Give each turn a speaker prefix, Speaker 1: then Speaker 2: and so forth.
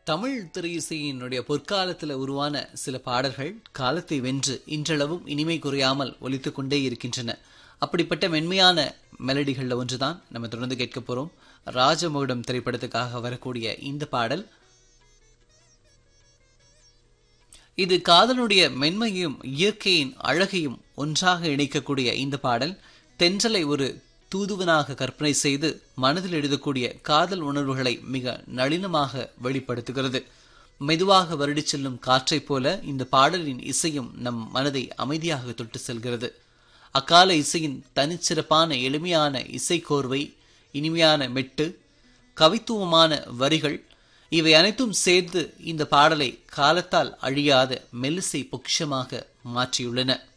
Speaker 1: தமிழ் திரையிசையினுடைய பொற்காலத்தில் உருவான சில பாடல்கள் காலத்தை வென்று இன்றளவும் இனிமை குறையாமல் ஒலித்துக் கொண்டே இருக்கின்றன அப்படிப்பட்ட மென்மையான மெலடிகளில் ஒன்றுதான் நம்ம தொடர்ந்து கேட்க போறோம் ராஜமகுடம் திரைப்படத்துக்காக வரக்கூடிய இந்த பாடல் இது காதலுடைய மென்மையும் இயற்கையின் அழகையும் ஒன்றாக இணைக்கக்கூடிய இந்த பாடல் தென்றலை ஒரு தூதுவனாக கற்பனை செய்து மனதில் எழுதக்கூடிய காதல் உணர்வுகளை மிக நளினமாக வெளிப்படுத்துகிறது மெதுவாக வருடிச் செல்லும் காற்றைப் போல இந்த பாடலின் இசையும் நம் மனதை அமைதியாக தொட்டு செல்கிறது அக்கால இசையின் தனிச்சிறப்பான எளிமையான இசைக்கோர்வை இனிமையான மெட்டு கவித்துவமான வரிகள் இவை அனைத்தும் சேர்ந்து இந்த பாடலை காலத்தால் அழியாத மெல்லிசை பொக்கிஷமாக மாற்றியுள்ளன